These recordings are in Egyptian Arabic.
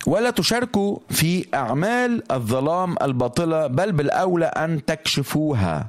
ولا تشاركوا في أعمال الظلام الباطلة بل بالأولى أن تكشفوها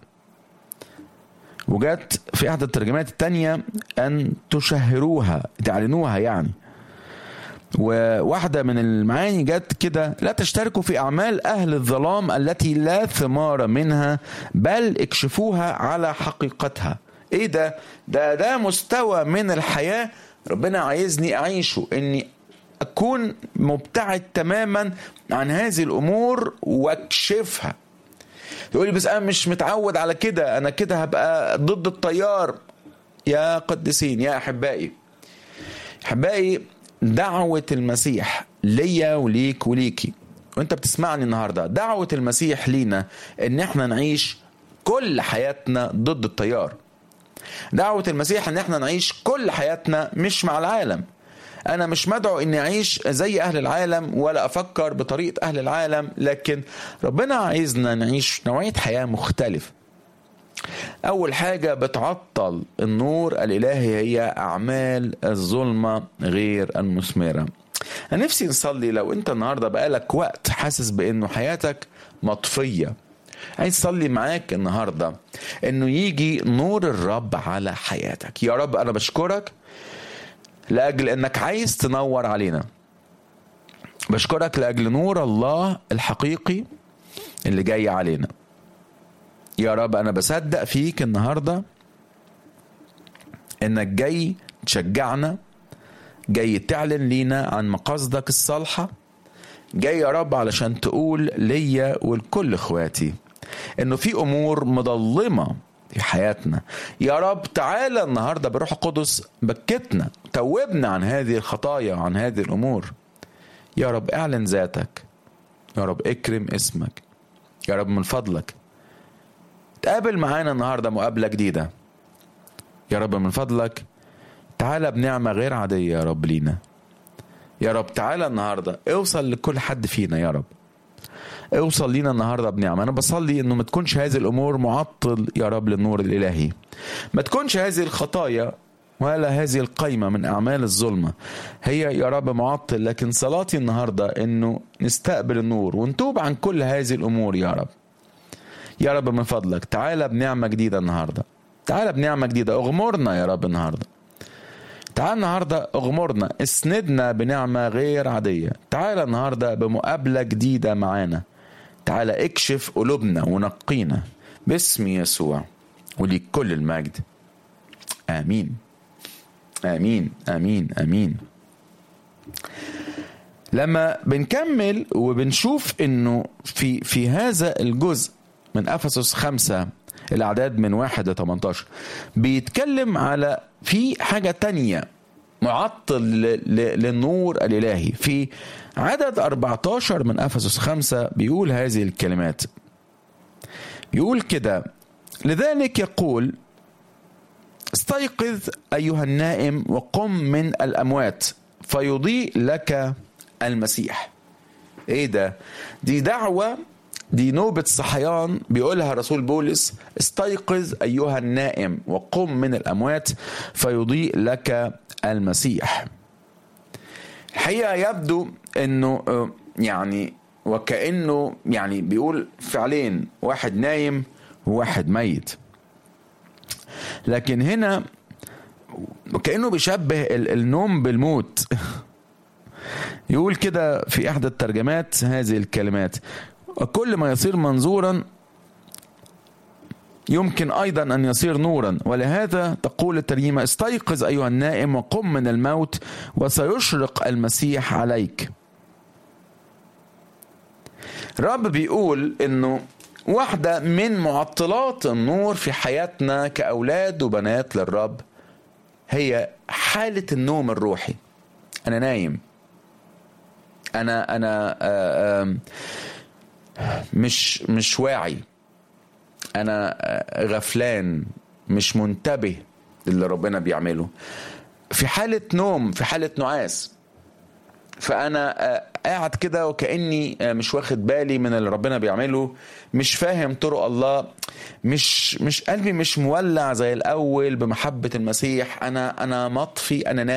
وجت في إحدى الترجمات التانية أن تشهروها تعلنوها يعني وواحدة من المعاني جت كده لا تشتركوا في أعمال أهل الظلام التي لا ثمار منها بل اكشفوها على حقيقتها إيه ده؟ ده ده مستوى من الحياة ربنا عايزني أعيشه إني أكون مبتعد تماما عن هذه الأمور واكشفها يقول لي بس أنا مش متعود على كده أنا كده هبقى ضد التيار يا قديسين يا أحبائي أحبائي دعوة المسيح ليا وليك وليكي وانت بتسمعني النهارده دعوة المسيح لينا ان احنا نعيش كل حياتنا ضد التيار دعوة المسيح ان احنا نعيش كل حياتنا مش مع العالم انا مش مدعو اني اعيش زي اهل العالم ولا افكر بطريقة اهل العالم لكن ربنا عايزنا نعيش نوعية حياة مختلفة أول حاجة بتعطل النور الإلهي هي أعمال الظلمة غير المثمرة أنا نفسي نصلي لو أنت النهاردة بقالك وقت حاسس بأنه حياتك مطفية عايز أصلي معاك النهاردة أنه يجي نور الرب على حياتك يا رب أنا بشكرك لأجل أنك عايز تنور علينا بشكرك لأجل نور الله الحقيقي اللي جاي علينا يا رب انا بصدق فيك النهارده انك جاي تشجعنا جاي تعلن لينا عن مقاصدك الصالحه جاي يا رب علشان تقول ليا ولكل اخواتي انه في امور مظلمه في حياتنا يا رب تعالى النهارده بروح القدس بكتنا توبنا عن هذه الخطايا وعن هذه الامور يا رب اعلن ذاتك يا رب اكرم اسمك يا رب من فضلك تقابل معانا النهارده مقابله جديده يا رب من فضلك تعالى بنعمه غير عاديه يا رب لينا يا رب تعالى النهارده اوصل لكل حد فينا يا رب اوصل لينا النهارده بنعمه انا بصلي انه ما تكونش هذه الامور معطل يا رب للنور الالهي ما تكونش هذه الخطايا ولا هذه القايمة من أعمال الظلمة هي يا رب معطل لكن صلاتي النهاردة أنه نستقبل النور ونتوب عن كل هذه الأمور يا رب يا رب من فضلك تعالى بنعمة جديدة النهاردة تعالى بنعمة جديدة اغمرنا يا رب النهاردة تعالى النهاردة اغمرنا اسندنا بنعمة غير عادية تعالى النهاردة بمقابلة جديدة معانا تعالى اكشف قلوبنا ونقينا باسم يسوع وليك كل المجد آمين آمين آمين آمين لما بنكمل وبنشوف انه في في هذا الجزء من افسس خمسة الاعداد من واحد ل 18 بيتكلم على في حاجة تانية معطل للنور الالهي في عدد 14 من افسس خمسة بيقول هذه الكلمات يقول كده لذلك يقول استيقظ ايها النائم وقم من الاموات فيضيء لك المسيح ايه ده دي دعوه دي نوبة صحيان بيقولها رسول بولس استيقظ أيها النائم وقم من الأموات فيضيء لك المسيح الحقيقة يبدو أنه يعني وكأنه يعني بيقول فعلين واحد نايم وواحد ميت لكن هنا كأنه بيشبه النوم بالموت يقول كده في إحدى الترجمات هذه الكلمات وكل ما يصير منظورا يمكن ايضا ان يصير نورا ولهذا تقول الترجمه استيقظ ايها النائم وقم من الموت وسيشرق المسيح عليك الرب بيقول انه واحدة من معطلات النور في حياتنا كأولاد وبنات للرب هي حالة النوم الروحي أنا نايم أنا أنا آآ آآ مش مش واعي انا غفلان مش منتبه اللي ربنا بيعمله في حالة نوم في حالة نعاس فأنا قاعد كده وكأني مش واخد بالي من اللي ربنا بيعمله مش فاهم طرق الله مش مش قلبي مش مولع زي الأول بمحبة المسيح أنا أنا مطفي أنا نايم